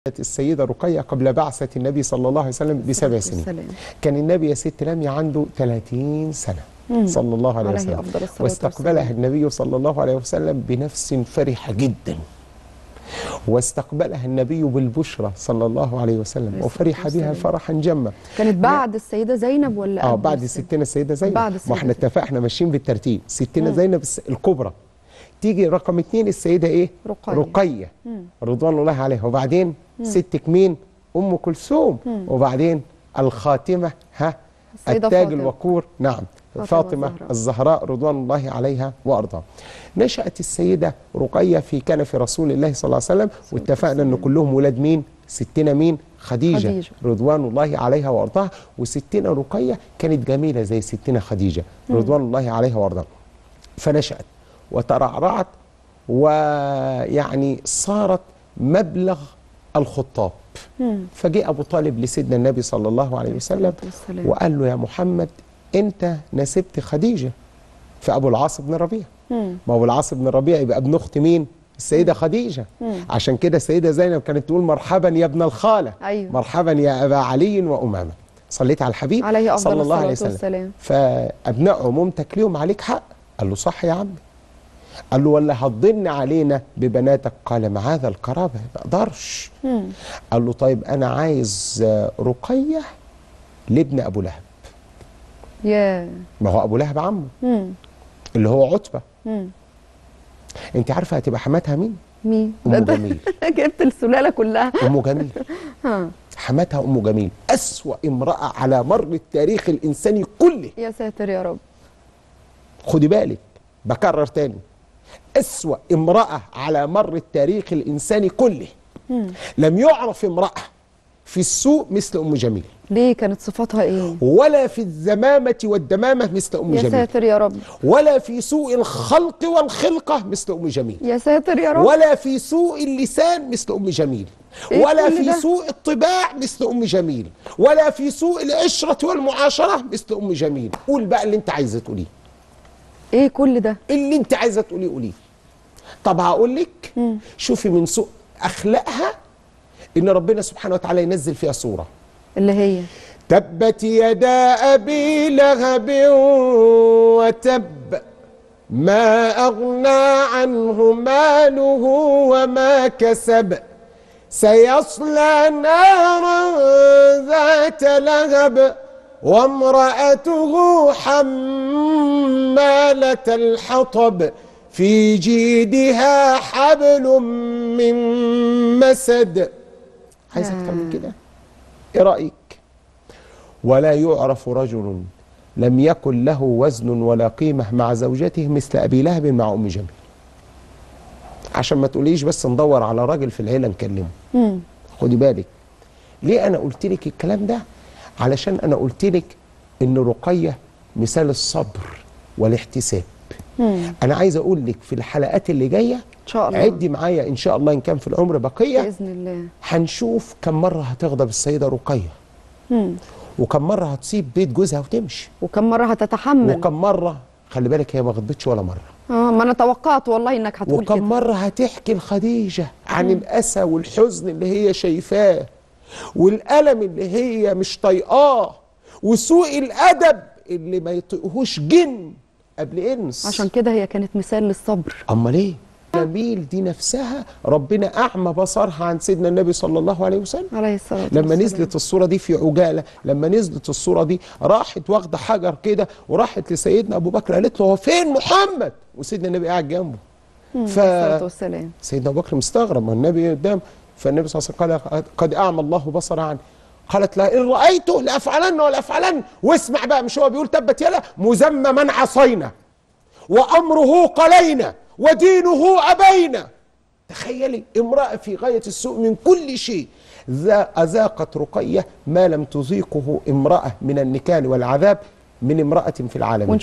السيدة رقية قبل بعثة النبي صلى الله عليه وسلم بسبع سنين والسلام. كان النبي يا ست لمي عنده 30 سنة مم. صلى الله عليه عليه وسلم أفضل الصلاة واستقبلها والسلام. النبي صلى الله عليه وسلم بنفس فرحة جدا واستقبلها النبي بالبشرى صلى الله عليه وسلم عليه وفرح الصلاة بها والسلام. فرحا جما كانت بعد السيدة زينب ولا اه قبل بعد السيدة؟ ستنا السيدة زينب بعد ما السيدة احنا زينب. اتفقنا ماشيين بالترتيب ستنا مم. زينب الس- الكبرى تيجي رقم اتنين السيدة ايه رقية. رقية مم. رضوان الله عليها وبعدين ستك مين ام كلثوم مم. وبعدين الخاتمه ها السيدة التاج فاطمة. الوقور نعم فاطمة فاطمه الزهراء. الزهراء رضوان الله عليها وارضاها نشات السيده رقيه في كنف رسول الله صلى الله عليه وسلم واتفقنا ان كلهم ولاد مين ستنا مين خديجه, خديجة. رضوان الله عليها وارضاها وستنا رقيه كانت جميله زي ستنا خديجه رضوان الله عليها وارضاها فنشأت وترعرعت ويعني صارت مبلغ الخطاب مم. فجاء أبو طالب لسيدنا النبي صلى الله عليه وسلم والسلام. وقال له يا محمد أنت نسبت خديجة فأبو العاص بن ربيع مم. ما أبو العاص بن ربيع يبقى ابن أخت مين؟ السيدة خديجة مم. عشان كده السيدة زينب كانت تقول مرحبا يا ابن الخالة أيوة. مرحبا يا أبا علي وأمامة صليت على الحبيب عليه أفضل صلى الله عليه الصلاة وسلم والسلام. فأبناء عمومتك ليهم عليك حق قال له صح يا عمي قال له ولا هتضن علينا ببناتك قال معاذ القرابة ما اقدرش مم. قال له طيب أنا عايز آه، رقية لابن أبو لهب يا ما هو أبو لهب عمه مم. اللي هو عتبة مم. أنت عارفة هتبقى حماتها مين؟ مين؟ أم ده- ده- جميل. جبت السلالة كلها أم جميل ها حماتها أم جميل أسوأ امرأة على مر التاريخ الإنساني كله يا ساتر يا رب خدي بالك بكرر تاني أسوأ امرأة على مر التاريخ الإنساني كله مم. لم يعرف امرأة في السوء مثل أم جميل ليه كانت صفاتها ايه؟ ولا في الزمامة والدمامة مثل أم يا جميل ساتر يا رب ولا في سوء الخلق والخلقة مثل أم جميل يا ساتر يا رب ولا في سوء اللسان مثل أم جميل إيه ولا كل في ده؟ سوء الطباع مثل أم جميل ولا في سوء العشرة والمعاشرة مثل أم جميل قول بقى اللي أنت عايزة تقوليه ايه كل ده؟ اللي أنت عايزة تقوليه قوليه طب هقول لك شوفي من سوء أخلاقها إن ربنا سبحانه وتعالى ينزل فيها سورة اللي هي تبت يدا أبي لهب وتب ما أغنى عنه ماله وما كسب سيصلى نارا ذات لهب وامرأته حمالة الحطب في جيدها حبل من مسد عايز أكتر من كده إيه رأيك؟ ولا يعرف رجل لم يكن له وزن ولا قيمة مع زوجته مثل أبي لهب مع أم جميل عشان ما تقوليش بس ندور على راجل في العيلة نكلمه مم. خدي بالك ليه أنا قلت لك الكلام ده علشان أنا قلت لك إن رقية مثال الصبر والاحتساب مم. أنا عايز أقول لك في الحلقات اللي جاية ان شاء الله عدي معايا إن شاء الله إن كان في العمر بقية باذن الله هنشوف كم مرة هتغضب السيدة رقية مم. وكم مرة هتسيب بيت جوزها وتمشي وكم مره هتتحمل وكم مرة خلي بالك هي ما غضبتش ولا مرة اه ما انا توقعت والله انك هتقول وكم كده مرة هتحكي لخديجة عن الأسى والحزن اللي هي شايفاه والألم اللي هي مش طايقاه وسوء الأدب اللي ما يطيقهوش جن قبل إنس عشان كده هي كانت مثال للصبر أمال إيه؟ جميل دي نفسها ربنا أعمى بصرها عن سيدنا النبي صلى الله عليه وسلم عليه الصلاه لما والسلام. نزلت الصورة دي في عجالة لما نزلت الصورة دي راحت واخدة حجر كده وراحت لسيدنا أبو بكر قالت له هو فين محمد وسيدنا النبي قاعد جنبه ف الصلاه والسلام سيدنا أبو بكر مستغرب ما النبي قدام فالنبي صلى الله عليه وسلم قال قد أعمى الله بصره عنه قالت لا إن رأيته لأفعلن ولأفعلن واسمع بقى مش هو بيقول تبت يلا مذمما عصينا وأمره قلينا ودينه أبينا تخيلي امرأة في غاية السوء من كل شيء ذا أذاقت رقية ما لم تذيقه امرأة من النكال والعذاب من امرأة في العالمين